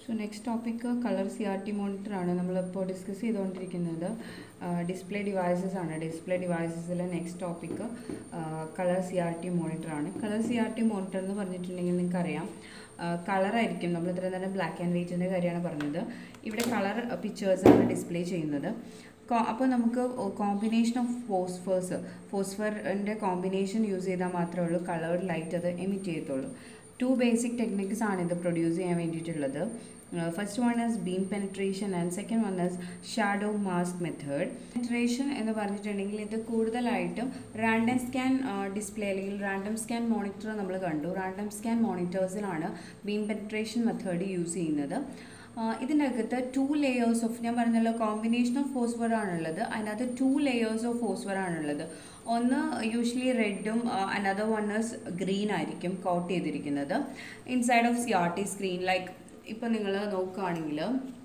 so next topic colour C R T monitor ആണ് നമ്മളിപ്പോൾ discuss ചെയ്തുകൊണ്ടിരിക്കുന്നത് ഡിസ്പ്ലേ ഡിവൈസസ് ആണ് ഡിസ്പ്ലേ ഡിവൈസസിലെ next topic colour C R T monitor ആണ് colour C R T monitor എന്ന് പറഞ്ഞിട്ടുണ്ടെങ്കിൽ നിങ്ങൾക്കറിയാം കളറായിരിക്കും നമ്മൾ ഇത്രയും നേരം ബ്ലാക്ക് ആൻഡ് വൈറ്റിൻ്റെ കാര്യമാണ് പറഞ്ഞത് ഇവിടെ കളർ പിക്ചേഴ്സാണ് ഡിസ്പ്ലേ ചെയ്യുന്നത് അപ്പോൾ നമുക്ക് കോമ്പിനേഷൻ ഓഫ് ഫോസ്ഫേഴ്സ് ഫോസ്ഫറിൻ്റെ കോമ്പിനേഷൻ യൂസ് ചെയ്താൽ മാത്രമേ ഉള്ളൂ കളേർഡ് ലൈറ്റ് അത് എമിറ്റ് ചെയ്യത്തുള്ളൂ ടു ബേസിക് ടെക്നിക്സ് ആണ് ഇത് പ്രൊഡ്യൂസ് ചെയ്യാൻ വേണ്ടിയിട്ടുള്ളത് first one is beam penetration and second one is shadow mask method penetration എന്ന് പറഞ്ഞിട്ടുണ്ടെങ്കിൽ ഇത് കൂടുതലായിട്ടും റാൻഡം സ്കാൻ ഡിസ്പ്ലേ അല്ലെങ്കിൽ റാൻഡം സ്കാൻ മോണിറ്റർ നമ്മൾ കണ്ടു റാൻഡം സ്കാൻ മോണിറ്റേഴ്സിലാണ് ബീം പെനിട്രേഷൻ മെത്തേഡ് യൂസ് ചെയ്യുന്നത് ഇതിൻ്റെ അകത്ത് ടു ലെയേഴ്സ് ഓഫ് ഞാൻ പറഞ്ഞല്ലോ കോമ്പിനേഷൻ ഓഫ് ഫോസ്ഫർ ആണുള്ളത് അതിനകത്ത് ടു ലെയേഴ്സ് ഓഫ് ഫോസ്ഫർ ആണുള്ളത് ഒന്ന് യൂഷ്വലി റെഡും അനദർ വൺ ഇസ് ഗ്രീൻ ആയിരിക്കും കോട്ട് ചെയ്തിരിക്കുന്നത് inside of C R T screen like ഇപ്പം നിങ്ങൾ നോക്കുകയാണെങ്കിൽ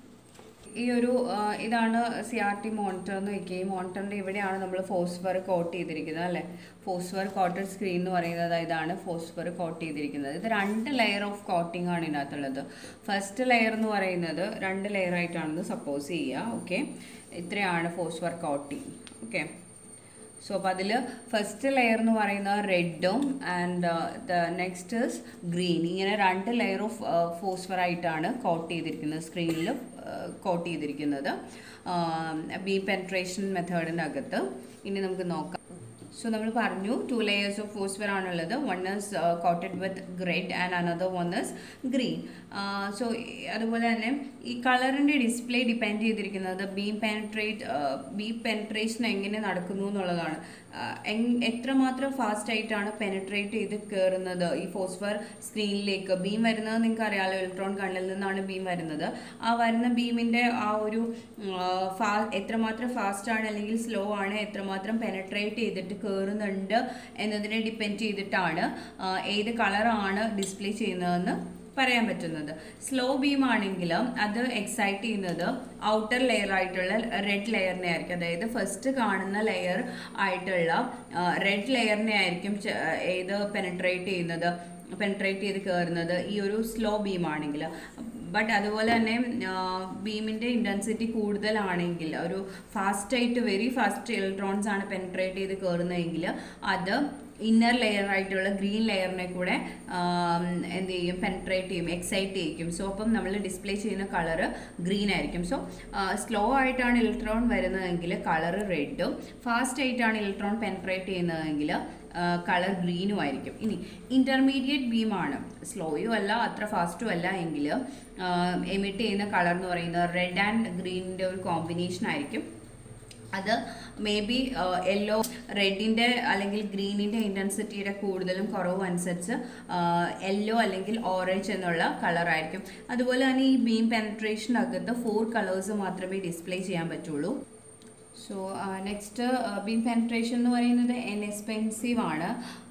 ഈ ഒരു ഇതാണ് സി ആർ ടി മോണിറ്റർ എന്ന് വയ്ക്കുക ഈ മോണിറ്ററിൻ്റെ ഇവിടെയാണ് നമ്മൾ ഫോസ്ഫർ കോട്ട് ചെയ്തിരിക്കുന്നത് അല്ലേ ഫോസ്ഫർ കോട്ടഡ് സ്ക്രീൻ എന്ന് പറയുന്നത് ഇതാണ് ഫോസ്ഫർ കോട്ട് ചെയ്തിരിക്കുന്നത് ഇത് രണ്ട് ലെയർ ഓഫ് കോട്ടിംഗ് ആണ് ഇതിനകത്തുള്ളത് ഫസ്റ്റ് ലെയർ എന്ന് പറയുന്നത് രണ്ട് ലെയർ ആയിട്ടാണെന്ന് സപ്പോസ് ചെയ്യുക ഓക്കെ ഇത്രയാണ് ഫോസ്ഫർ കോട്ടിംഗ് ഓക്കെ സോ അപ്പോൾ അതിൽ ഫസ്റ്റ് ലെയർ എന്ന് പറയുന്നത് റെഡും and the next is green ഇങ്ങനെ രണ്ട് ലെയർ ഓഫ് ഫോസ്ഫർ ആയിട്ടാണ് കോട്ട് ചെയ്തിരിക്കുന്നത് സ്ക്രീനിൽ കോട്ട് ചെയ്തിരിക്കുന്നത് ബി പെൻട്രേഷൻ മെത്തേഡിൻ്റെ അകത്ത് ഇനി നമുക്ക് നോക്കാം സോ നമ്മൾ പറഞ്ഞു ടു ലെയേഴ്സ് ഓഫ് ഫോസ്ഫർ ആണുള്ളത് one is coated with red and another one is green so അതുപോലെ തന്നെ ഈ കളറിൻ്റെ ഡിസ്പ്ലേ ഡിപ്പെൻഡ് ചെയ്തിരിക്കുന്നത് ബീം പെനട്രേറ്റ് ബീം പെനട്രേഷൻ എങ്ങനെ നടക്കുന്നു എന്നുള്ളതാണ് എത്രമാത്രം ഫാസ്റ്റ് ആയിട്ടാണ് പെനട്രേറ്റ് ചെയ്ത് കയറുന്നത് ഈ ഫോസ്ഫർ സ്ക്രീനിലേക്ക് ബീം വരുന്നത് നിങ്ങൾക്ക് അറിയാമല്ലോ ഇലക്ട്രോൺ കണ്ണിൽ നിന്നാണ് ബീം വരുന്നത് ആ വരുന്ന ബീമിൻ്റെ ആ ഒരു ഫാ എത്രമാത്രം ഫാസ്റ്റ് ആണ് അല്ലെങ്കിൽ സ്ലോ ആണ് എത്രമാത്രം പെനട്രേറ്റ് ചെയ്തിട്ട് കയറുന്നുണ്ട് എന്നതിനെ ഡിപ്പെൻഡ് ചെയ്തിട്ടാണ് ഏത് കളറാണ് ഡിസ്പ്ലേ ചെയ്യുന്നതെന്ന് പറയാൻ പറ്റുന്നത് സ്ലോ ബീം ആണെങ്കിൽ അത് എക്സൈറ്റ് ചെയ്യുന്നത് ഔട്ടർ ലെയർ ആയിട്ടുള്ള റെഡ് ലെയറിനെ ആയിരിക്കും അതായത് ഫസ്റ്റ് കാണുന്ന ലെയർ ആയിട്ടുള്ള റെഡ് ലെയറിനെ ആയിരിക്കും ഏത് പെനട്രേറ്റ് ചെയ്യുന്നത് പെനട്രേറ്റ് ചെയ്ത് കയറുന്നത് ഈ ഒരു സ്ലോ ബീം ആണെങ്കിൽ ബട്ട് അതുപോലെ തന്നെ ബീമിൻ്റെ ഇൻറ്റൻസിറ്റി കൂടുതലാണെങ്കിൽ ഒരു ഫാസ്റ്റായിട്ട് വെരി ഫാസ്റ്റ് ഇലക്ട്രോൺസ് ആണ് പെനട്രേറ്റ് ചെയ്ത് കയറുന്നതെങ്കിൽ അത് ഇന്നർ ലെയർ ആയിട്ടുള്ള ഗ്രീൻ ലെയറിനെ കൂടെ എന്ത് ചെയ്യും പെൻട്രേറ്റ് ചെയ്യും എക്സൈറ്റ് ചെയ്യിക്കും സോ അപ്പം നമ്മൾ ഡിസ്പ്ലേ ചെയ്യുന്ന കളറ് ഗ്രീൻ ആയിരിക്കും സോ സ്ലോ ആയിട്ടാണ് ഇലക്ട്രോൺ വരുന്നതെങ്കിൽ കളറ് റെഡും ഫാസ്റ്റ് ആയിട്ടാണ് ഇലക്ട്രോൺ പെൻട്രേറ്റ് ചെയ്യുന്നതെങ്കിൽ കളർ ഗ്രീനും ആയിരിക്കും ഇനി ഇൻ്റർമീഡിയറ്റ് ബീമാണ് സ്ലോയും അല്ല അത്ര ഫാസ്റ്റും അല്ല എങ്കിൽ എമിറ്റ് ചെയ്യുന്ന കളർ എന്ന് പറയുന്നത് റെഡ് ആൻഡ് ഗ്രീനിൻ്റെ ഒരു കോമ്പിനേഷൻ ആയിരിക്കും അത് മേ ബി യെല്ലോ റെഡിൻ്റെ അല്ലെങ്കിൽ ഗ്രീനിൻ്റെ ഇൻറ്റൻസിറ്റിയുടെ കൂടുതലും കുറവും അനുസരിച്ച് യെല്ലോ അല്ലെങ്കിൽ ഓറഞ്ച് എന്നുള്ള കളറായിരിക്കും അതുപോലെ തന്നെ ഈ ബീം പെനട്രേഷനകത്ത് ഫോർ കളേഴ്സ് മാത്രമേ ഡിസ്പ്ലേ ചെയ്യാൻ പറ്റുള്ളൂ സോ നെക്സ്റ്റ് ബീം പെനട്രേഷൻ എന്ന് പറയുന്നത് എൻ എക്സ്പെൻസീവ് ആണ്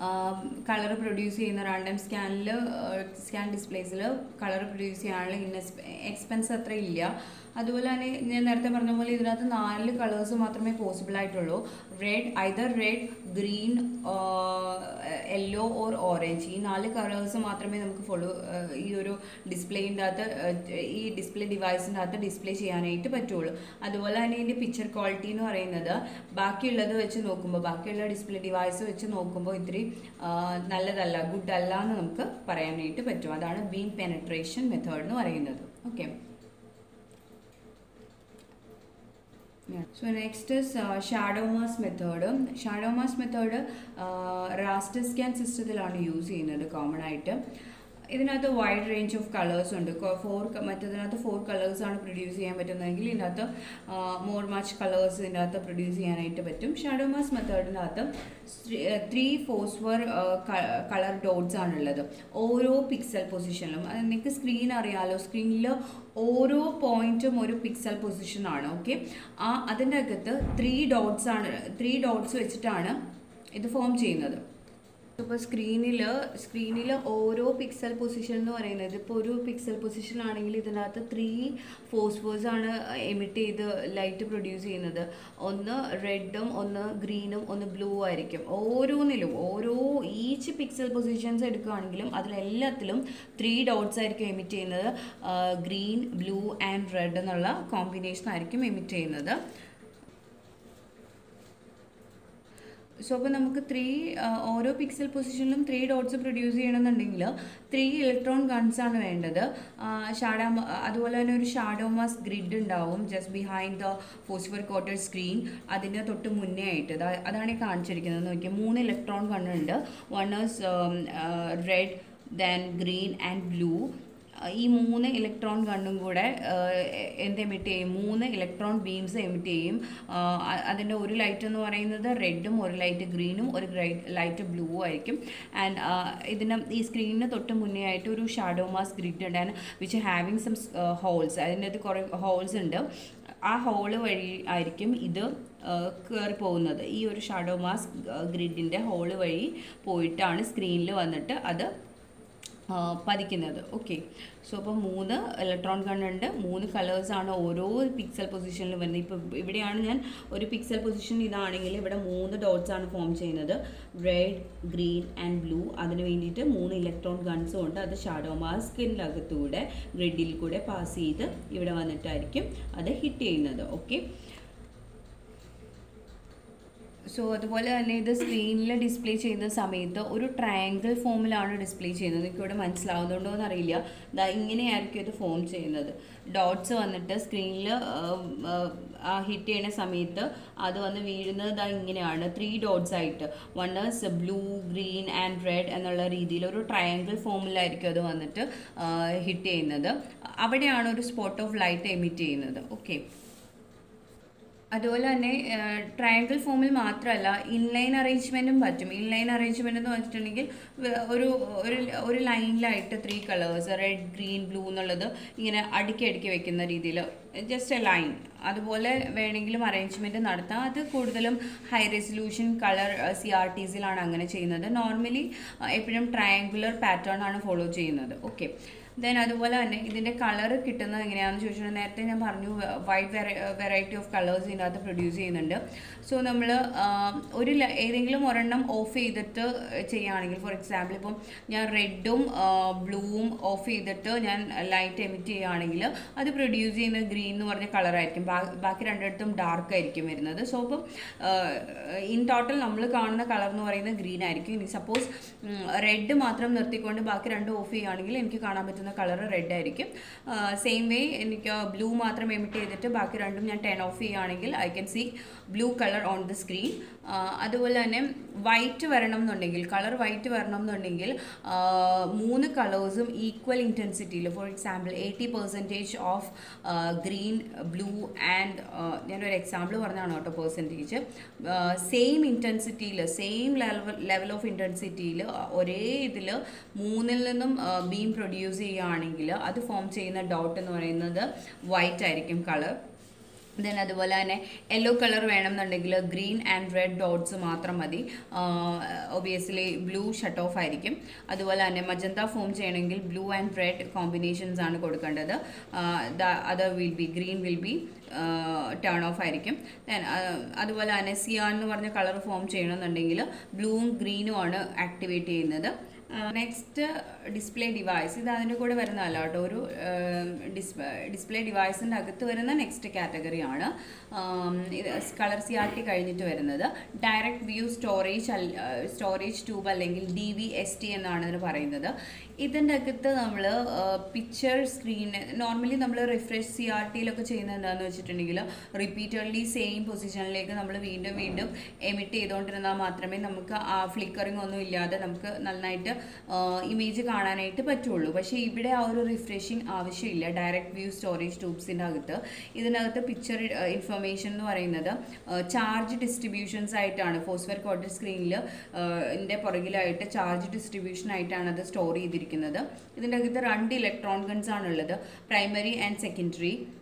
കളർ പ്രൊഡ്യൂസ് ചെയ്യുന്ന റാൻഡം സ്കാനിൽ സ്കാൻ ഡിസ്പ്ലേസിൽ കളർ പ്രൊഡ്യൂസ് ചെയ്യാനുള്ള ഇൻഎസ് എക്സ്പെൻസ് അത്ര ഇല്ല അതുപോലെ തന്നെ ഞാൻ നേരത്തെ പറഞ്ഞ പോലെ ഇതിനകത്ത് നാല് കളേഴ്സ് മാത്രമേ പോസിബിൾ ആയിട്ടുള്ളൂ red either red green yellow or orange ഈ നാല് കളേഴ്സ് മാത്രമേ നമുക്ക് ഫോളോ ഈ ഒരു ഡിസ്പ്ലേൻ്റെ അകത്ത് ഈ ഡിസ്പ്ലേ ഡിവൈസിൻ്റെ അകത്ത് ഡിസ്പ്ലേ ചെയ്യാനായിട്ട് പറ്റുള്ളൂ അതുപോലെ തന്നെ ഇതിൻ്റെ പിക്ചർ ക്വാളിറ്റി എന്ന് പറയുന്നത് ബാക്കിയുള്ളത് വെച്ച് നോക്കുമ്പോൾ ബാക്കിയുള്ള ഡിസ്പ്ലേ ഡിവൈസ് വെച്ച് നോക്കുമ്പോൾ ഇത്തിരി നല്ലതല്ല ഗുഡ് അല്ല എന്ന് നമുക്ക് പറയാനായിട്ട് പറ്റും അതാണ് ബീം പെനട്രേഷൻ മെത്തേഡ് എന്ന് പറയുന്നത് okay so next is shadow mask method shadow mask method raster scan സിസ്റ്റത്തിലാണ് യൂസ് ചെയ്യുന്നത് കോമൺ ആയിട്ട് ഇതിനകത്ത് വൈഡ് റേഞ്ച് ഓഫ് കളേഴ്സ് ഉണ്ട് ഫോർ മറ്റേതിനകത്ത് ഫോർ കളേഴ്സ് ആണ് പ്രൊഡ്യൂസ് ചെയ്യാൻ പറ്റുന്നതെങ്കിൽ ഇതിനകത്ത് മോർ മച്ച് കളേഴ്സ് ഇതിനകത്ത് പ്രൊഡ്യൂസ് ചെയ്യാനായിട്ട് പറ്റും ഷാഡോമാസ് മെത്തേഡിനകത്ത് ത്രീ ഫോസ്ഫർ കളർ ഡോട്ട്സ് ആണുള്ളത് ഓരോ പിക്സൽ പൊസിഷനിലും അത് നിങ്ങൾക്ക് സ്ക്രീൻ അറിയാമല്ലോ സ്ക്രീനിൽ ഓരോ പോയിന്റും ഒരു പിക്സൽ പൊസിഷനാണ് ഓക്കെ ആ അതിൻ്റെ അകത്ത് ത്രീ ഡോട്ട്സ് ആണ് ത്രീ ഡോട്ട്സ് വെച്ചിട്ടാണ് ഇത് ഫോം ചെയ്യുന്നത് ഇപ്പോൾ സ്ക്രീനിൽ സ്ക്രീനിൽ ഓരോ പിക്സൽ പൊസിഷൻ എന്ന് പറയുന്നത് ഇപ്പോൾ ഒരു പിക്സൽ പൊസിഷൻ ആണെങ്കിൽ ഇതിനകത്ത് ത്രീ ഫോസ്ഫേഴ്സ് ആണ് എമിറ്റ് ചെയ്ത് ലൈറ്റ് പ്രൊഡ്യൂസ് ചെയ്യുന്നത് ഒന്ന് റെഡും ഒന്ന് ഗ്രീനും ഒന്ന് ബ്ലൂ ആയിരിക്കും ഓരോന്നിലും ഓരോ ഈച്ച് പിക്സൽ പൊസിഷൻസ് എടുക്കുകയാണെങ്കിലും അതിലെല്ലാത്തിലും ത്രീ ഡോട്ട്സ് ആയിരിക്കും എമിറ്റ് ചെയ്യുന്നത് ഗ്രീൻ ബ്ലൂ ആൻഡ് റെഡ് എന്നുള്ള കോമ്പിനേഷൻ ആയിരിക്കും എമിറ്റ് ചെയ്യുന്നത് സോ അപ്പോൾ നമുക്ക് ത്രീ ഓരോ പിക്സൽ പൊസിഷനിലും ത്രീ ഡോട്ട്സ് പ്രൊഡ്യൂസ് ചെയ്യണമെന്നുണ്ടെങ്കിൽ ത്രീ ഇലക്ട്രോൺ ഗൺസ് ആണ് വേണ്ടത് ഷാഡോ അതുപോലെ തന്നെ ഒരു ഷാഡോമാസ് ഗ്രിഡ് ഉണ്ടാവും just behind the phosphor coated screen അതിൻ്റെ തൊട്ട് മുന്നേ ആയിട്ട് ദാ- അതാണ് ഈ കാണിച്ചിരിക്കുന്നത് നോക്കിയാൽ മൂന്ന് ഇലക്ട്രോൺ ഗണ്ണുണ്ട് one is red then green and blue ഈ മൂന്ന് ഇലക്ട്രോൺ ഗണ്ണും കൂടെ ആഹ്, എന്ത് എമിറ്റ് ചെയ്യും മൂന്ന് ഇലക്ട്രോൺ ബീംസ് എമിറ്റ് ചെയ്യും ആഹ്, അ- അതിൻ്റെ ഒരു ലൈറ്റ് എന്ന് പറയുന്നത് റെഡും ഒരു ലൈറ്റ് ഗ്രീനും ഒരു ലൈറ്റ് ബ്ലൂ ആയിരിക്കും ആൻഡ് ഇതിന് ഈ സ്ക്രീനിന് തൊട്ട് മുന്നേ ആയിട്ട് ഒരു ഷാഡോ മാസ് ഗ്രിഡ് ഉണ്ട് and which having some holes അതിൻ്റെ അത് കുറേ ഹോൾസ് ഉണ്ട് ആ ഹോള് വഴി ആയിരിക്കും ഇത് കയറി പോകുന്നത് ഈ ഒരു ഷാഡോ മാസ് ഗ്രിഡിൻ്റെ ഹോള് വഴി പോയിട്ടാണ് സ്ക്രീനിൽ വന്നിട്ട് അത് ആ, പതിക്കുന്നത് ഓക്കെ സോ അപ്പോൾ മൂന്ന് ഇലക്ട്രോൺ ഗണ്ണുണ്ട് മൂന്ന് കളേഴ്സാണ് ഓരോ പിക്സൽ പൊസിഷനിൽ വരുന്നത് ഇപ്പോൾ ഇവിടെയാണ് ഞാൻ ഒരു പിക്സൽ പൊസിഷൻ ഇതാണെങ്കിൽ ഇവിടെ മൂന്ന് ഡോട്ട്സ് ആണ് ഫോം ചെയ്യുന്നത് റെഡ് ഗ്രീൻ ആൻഡ് ബ്ലൂ അതിന് വേണ്ടിയിട്ട് മൂന്ന് ഇലക്ട്രോൺ ഗൺസും ഉണ്ട് അത് ഷാഡോ മാസ്കിൻ്റെ അകത്തൂടെ ഗ്രിഡിൽ കൂടെ പാസ് ചെയ്ത് ഇവിടെ വന്നിട്ടായിരിക്കും അത് ഹിറ്റ് ചെയ്യുന്നത് ഓക്കെ സോ അതുപോലെ തന്നെ ഇത് സ്ക്രീനിൽ ഡിസ്പ്ലേ ചെയ്യുന്ന സമയത്ത് ഒരു ട്രയാങ്കിൾ ഫോമിലാണ് ഡിസ്പ്ലേ ചെയ്യുന്നത് എനിക്ക് ഇവിടെ മനസ്സിലാവുന്നുണ്ടോ എന്നറിയില്ല ദാ ഇങ്ങനെയായിരിക്കും ഇത് ഫോം ചെയ്യുന്നത് ഡോട്ട്സ് വന്നിട്ട് സ്ക്രീനിൽ ആ ഹിറ്റ് ചെയ്യുന്ന സമയത്ത് അത് വന്ന് വീഴുന്നത് ദാ ഇങ്ങനെയാണ് ത്രീ ഡോട്ട്സ് ആയിട്ട് one is blue green and red എന്നുള്ള രീതിയിൽ ഒരു ട്രയാങ്കിൾ ഫോമിലായിരിക്കും അത് വന്നിട്ട് ഹിറ്റ് ചെയ്യുന്നത് അവിടെയാണ് ഒരു സ്പോട്ട് ഓഫ് ലൈറ്റ് എമിറ്റ് ചെയ്യുന്നത് ഓക്കെ അതുപോലെ തന്നെ ട്രയാങ്കിൾ ഫോമിൽ മാത്രമല്ല ഇൻലൈൻ അറേഞ്ച്മെൻറ്റും പറ്റും ഇൻലൈൻ അറേഞ്ച്മെൻറ്റ് എന്ന് വെച്ചിട്ടുണ്ടെങ്കിൽ വ- ഒരു ഒരു ഒരു ലൈനിലായിട്ട് three colours red green blue എന്നുള്ളത് ഇങ്ങനെ അടുക്കി അടുക്കി വെക്കുന്ന രീതിയിൽ ജസ്റ്റ് എ ലൈൻ അതുപോലെ വേണമെങ്കിലും അറേഞ്ച്മെൻറ്റ് നടത്താം അത് കൂടുതലും high resolution colour C R T സിയിലാണ് അങ്ങനെ ചെയ്യുന്നത് നോർമലി എപ്പോഴും ട്രയാങ്കുലർ പാറ്റേൺ ആണ് ഫോളോ ചെയ്യുന്നത് ഓക്കെ ദെൻ അതുപോലെ തന്നെ ഇതിൻ്റെ കളർ കിട്ടുന്നത് എങ്ങനെയാണെന്ന് ചോദിച്ചിട്ടുണ്ടെങ്കിൽ നേരത്തെ ഞാൻ പറഞ്ഞു വൈഡ് വെറൈറ്റി ഓഫ് കളേഴ്സ് ഇതിൻ്റെ അകത്ത് പ്രൊഡ്യൂസ് ചെയ്യുന്നുണ്ട് സോ നമ്മൾ ഒരു ല- ഏതെങ്കിലും ഒരെണ്ണം ഓഫ് ചെയ്തിട്ട് ചെയ്യുകയാണെങ്കിൽ ഫോർ എക്സാമ്പിൾ ഇപ്പം ഞാൻ റെഡും ബ്ലൂവും ഓഫ് ചെയ്തിട്ട് ഞാൻ ലൈറ്റ് എമിറ്റ് ചെയ്യുകയാണെങ്കിൽ അത് പ്രൊഡ്യൂസ് ചെയ്യുന്ന ഗ്രീൻ എന്ന് പറഞ്ഞ കളറായിരിക്കും ബാക്കി രണ്ടിടത്തും ഡാർക്ക് ആയിരിക്കും വരുന്നത് സോ അപ്പം ഇൻ ടോട്ടൽ നമ്മൾ കാണുന്ന കളർ എന്ന് പറയുന്നത് ഗ്രീൻ ആയിരിക്കും ഇനി സപ്പോസ് റെഡ് മാത്രം നിർത്തിക്കൊണ്ട് ബാക്കി രണ്ടും ഓഫ് ചെയ്യുകയാണെങ്കിൽ എനിക്ക് കാണാൻ പറ്റുന്ന കളർ റെഡ് ആയിരിക്കും സെയിം വേ എനിക്ക് ബ്ലൂ മാത്രം എമിറ്റ് ചെയ്തിട്ട് ബാക്കി രണ്ടും ഞാൻ ടെൻ ഓഫ് ചെയ്യുകയാണെങ്കിൽ I can see blue colour on the screen അതുപോലെ തന്നെ വൈറ്റ് വരണം എന്നുണ്ടെങ്കിൽ കളർ വൈറ്റ് വരണം എന്നുണ്ടെങ്കിൽ ആ, മൂന്ന് കളേഴ്സും ഈക്വൽ ഇൻറ്റൻസിറ്റിയിൽ for example eighty percentage of green blue and ഞാനൊരു എക്സാമ്പിൾ പറഞ്ഞതാണ് കേട്ടോ പെർസെൻറ്റേജ് സെയിം ഇൻറ്റൻസിറ്റിയിൽ സെയിം ലെവൽ ലെവൽ ഓഫ് ഇൻറ്റൻസിറ്റിയിൽ ഒരേ ഇതിൽ മൂന്നിൽ നിന്നും ബീം പ്രൊഡ്യൂസ് ചെയ്യുകയാണെങ്കിൽ അത് ഫോം ചെയ്യുന്ന ഡോട്ട് എന്ന് പറയുന്നത് വൈറ്റ് ആയിരിക്കും കളർ ദെൻ അതുപോലെ തന്നെ യെല്ലോ കളർ വേണമെന്നുണ്ടെങ്കിൽ ഗ്രീൻ ആൻഡ് റെഡ് ഡോട്ട്സ് മാത്രം മതി ഒബിയസ്ലി ബ്ലൂ ഷട്ട് ഓഫ് ആയിരിക്കും അതുപോലെ തന്നെ മജന്ത ഫോം ചെയ്യണമെങ്കിൽ ബ്ലൂ ആൻഡ് റെഡ് കോമ്പിനേഷൻസ് ആണ് കൊടുക്കേണ്ടത് other will be green will be turn off ആയിരിക്കും ദെൻ അതുപോലെ തന്നെ സിയാൻ എന്ന് പറഞ്ഞ കളർ ഫോം ചെയ്യണമെന്നുണ്ടെങ്കിൽ ബ്ലൂവും ഗ്രീനും ആണ് ആക്ടിവേറ്റ് ചെയ്യുന്നത് നെക്സ്റ്റ് ഡിസ്പ്ലേ ഡിവൈസ് ഇത് അതിൻ്റെ കൂടെ വരുന്നതല്ല കേട്ടോ ഒരു ഡിസ്പ്ലേ ഡിവൈസിൻ്റെ അകത്ത് വരുന്ന നെക്സ്റ്റ് കാറ്റഗറിയാണ് കളർ സി ആർ ടി കഴിഞ്ഞിട്ട് വരുന്നത് direct view storage storage tube അല്ലെങ്കിൽ ഡി വി എസ് ടി എന്നാണ് ഇതിന് പറയുന്നത് ഇതിൻ്റെ അകത്ത് നമ്മൾ പിക്ചർ സ്ക്രീൻ നോർമലി നമ്മൾ റിഫ്രഷ് സി ആർ ടിയിലൊക്കെ ചെയ്യുന്നത് എന്താണെന്ന് വെച്ചിട്ടുണ്ടെങ്കിൽ റിപ്പീറ്റഡ്ലി സെയിം പൊസിഷനിലേക്ക് നമ്മൾ വീണ്ടും വീണ്ടും എമിറ്റ് ചെയ്തുകൊണ്ടിരുന്നാൽ മാത്രമേ നമുക്ക് ആ ഫ്ലിക്കറിംഗ് ഒന്നും ഇല്ലാതെ നമുക്ക് നന്നായിട്ട് ഇമേജ് കാണാനായിട്ട് പറ്റുള്ളൂ പക്ഷേ ഇവിടെ ആ ഒരു റിഫ്രഷിങ് ആവശ്യമില്ല ഡയറക്റ്റ് വ്യൂ സ്റ്റോറേജ് ട്യൂബ്സിൻ്റെ അകത്ത് ഇതിനകത്ത് പിക്ചർ ഇൻഫർമേഷൻ എന്ന് പറയുന്നത് ചാർജ് ഡിസ്ട്രിബ്യൂഷൻസ് ആയിട്ടാണ് ഫോസ്ഫർ കോട്ടർ സ്ക്രീനിൽ ഇതിൻ്റെ പുറകിലായിട്ട് ചാർജ് ഡിസ്ട്രിബ്യൂഷൻ ആയിട്ടാണ് അത് സ്റ്റോർ ചെയ്തിരിക്കുന്നത് ഇതിൻ്റെ അകത്ത് രണ്ട് ഇലക്ട്രോൺ ഗൺസ് ആണുള്ളത് primary and secondary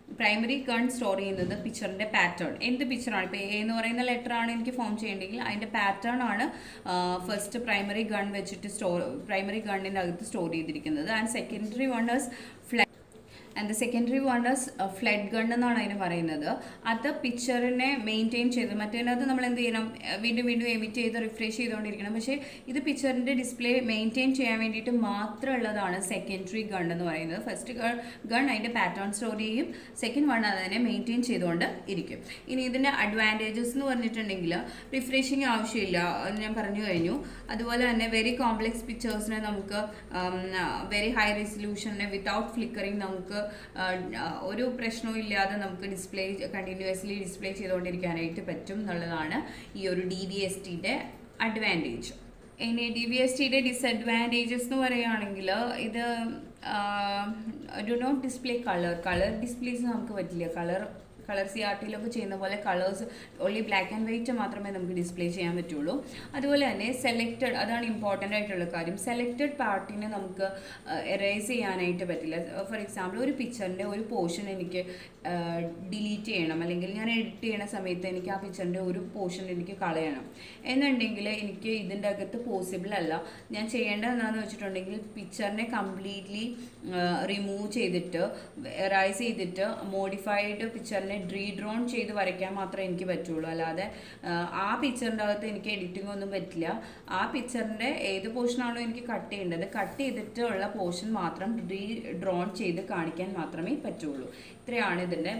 primary gun store ചെയ്യുന്നത് പിക്ചറിൻ്റെ പാറ്റേൺ എന്ത് പിക്ചറാണ് ഇപ്പോൾ എ എന്ന് പറയുന്ന ലെറ്റർ ആണ് എനിക്ക് ഫോം ചെയ്യേണ്ടെങ്കിൽ അതിൻ്റെ പാറ്റേൺ ആണ് ഫസ്റ്റ് പ്രൈമറി ഗൺ വെച്ചിട്ട് സ്റ്റോർ പ്രൈമറി ഗണ്ണിൻ്റെ അകത്ത് സ്റ്റോർ ചെയ്തിരിക്കുന്നത് ആൻഡ് സെക്കൻഡറി വൺ ഇസ് ഫ്ലാ and the secondary one is flood gun എന്നാണ് അതിന് പറയുന്നത് അത് പിക്ചറിനെ മെയിൻറ്റെയിൻ ചെയ്ത് മറ്റേതിനകത്ത് നമ്മൾ എന്ത് ചെയ്യണം അഹ് വീണ്ടും വീണ്ടും എമിറ്റ് ചെയ്ത് റിഫ്രഷ് ചെയ്തുകൊണ്ടിരിക്കണം പക്ഷേ ഇത് പിക്ചറിൻ്റെ ഡിസ്പ്ലേ മെയിൻറ്റെയിൻ ചെയ്യാൻ വേണ്ടിയിട്ട് മാത്രമുള്ളതാണ് സെക്കൻഡറി ഗൺ എന്ന് പറയുന്നത് ഫസ്റ്റ് ഗൺ അതിൻ്റെ പാറ്റേൺ സ്റ്റോർ ചെയ്യും സെക്കൻഡ് വൺ അതിനെ മെയിൻറ്റെയിൻ ചെയ്തുകൊണ്ട് ഇരിക്കും ഇനി ഇതിൻ്റെ അഡ്വാൻറ്റേജസ് എന്ന് പറഞ്ഞിട്ടുണ്ടെങ്കിൽ റിഫ്രഷിങ് ആവശ്യമില്ല അത് ഞാൻ പറഞ്ഞു കഴിഞ്ഞു അതുപോലെ തന്നെ വെരി കോംപ്ലെക്സ് പിക്ചേഴ്സിനെ നമുക്ക് വെരി ഹൈ റെസൊല്യൂഷനെ വിത്തൗട്ട് ഫ്ലിക്കറിങ് നമുക്ക് ആ, ആ, ഒരു പ്രശ്നവും ഇല്ലാതെ നമുക്ക് ഡിസ്പ്ലേ കണ്ടിന്യൂസ്ലി ഡിസ്പ്ലേ ചെയ്തുകൊണ്ടിരിക്കാനായിട്ട് പറ്റും എന്നുള്ളതാണ് ഈ ഒരു ഡി വി എസ് ടിയുടെ അഡ്വാൻറ്റേജ് ഇനി ഡി വി എസ് ടിയുടെ ഡിസഡ്വാൻറ്റേജസ് എന്ന് പറയുകയാണെങ്കിൽ ഇത് do not display colour colour displays നമുക്ക് പറ്റില്ല കളർ കളർ സി ആർ ടിയിലൊക്കെ ചെയ്യുന്ന പോലെ colours only black and white മാത്രമേ നമുക്ക് ഡിസ്പ്ലേ ചെയ്യാൻ പറ്റുള്ളൂ അതുപോലെ തന്നെ സെലക്റ്റഡ് അതാണ് ഇമ്പോർട്ടൻ്റ് ആയിട്ടുള്ള കാര്യം സെലക്റ്റഡ് പാർട്ടിനെ നമുക്ക് എറേസ് ചെയ്യാനായിട്ട് പറ്റില്ല ഫോർ എക്സാമ്പിൾ ഒരു പിക്ചറിൻ്റെ ഒരു പോർഷൻ എനിക്ക് ഡിലീറ്റ് ചെയ്യണം അല്ലെങ്കിൽ ഞാൻ എഡിറ്റ് ചെയ്യണ സമയത്ത് എനിക്ക് ആ പിക്ചറിൻ്റെ ഒരു പോർഷൻ എനിക്ക് കളയണം എന്നുണ്ടെങ്കിൽ എനിക്ക് ഇതിൻ്റെ അകത്ത് പോസിബിൾ അല്ല ഞാൻ ചെയ്യേണ്ടത് എന്താണെന്ന് വെച്ചിട്ടുണ്ടെങ്കിൽ പിക്ചറിനെ കംപ്ലീറ്റ്ലി റിമൂവ് ചെയ്തിട്ട് റൈസ് ചെയ്തിട്ട് മോഡിഫൈഡ് പിക്ചറിനെ റീഡ്രോൺ ചെയ്ത് വരയ്ക്കാൻ മാത്രമേ എനിക്ക് പറ്റുള്ളൂ അല്ലാതെ ആ, ആ പിക്ചറിൻ്റെ അകത്ത് എനിക്ക് എഡിറ്റിംഗ് ഒന്നും പറ്റില്ല ആ പിക്ചറിൻ്റെ ഏത് പോർഷനാണോ എനിക്ക് കട്ട് ചെയ്യേണ്ടത് കട്ട് ചെയ്തിട്ടുള്ള പോർഷൻ മാത്രം റീ ഡ്രോൺ ചെയ്ത് കാണിക്കാൻ മാത്രമേ പറ്റുള്ളൂ ഇത്രയാണ് ഇതിൻ്റെ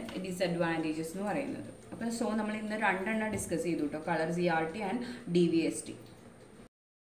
ഡിസഡ്വാൻറ്റേജസ് എന്ന് പറയുന്നത് അപ്പോൾ സോ നമ്മൾ ഇന്ന് രണ്ടെണ്ണം ഡിസ്കസ് ചെയ്തു കേട്ടോ colour C R T and D V S T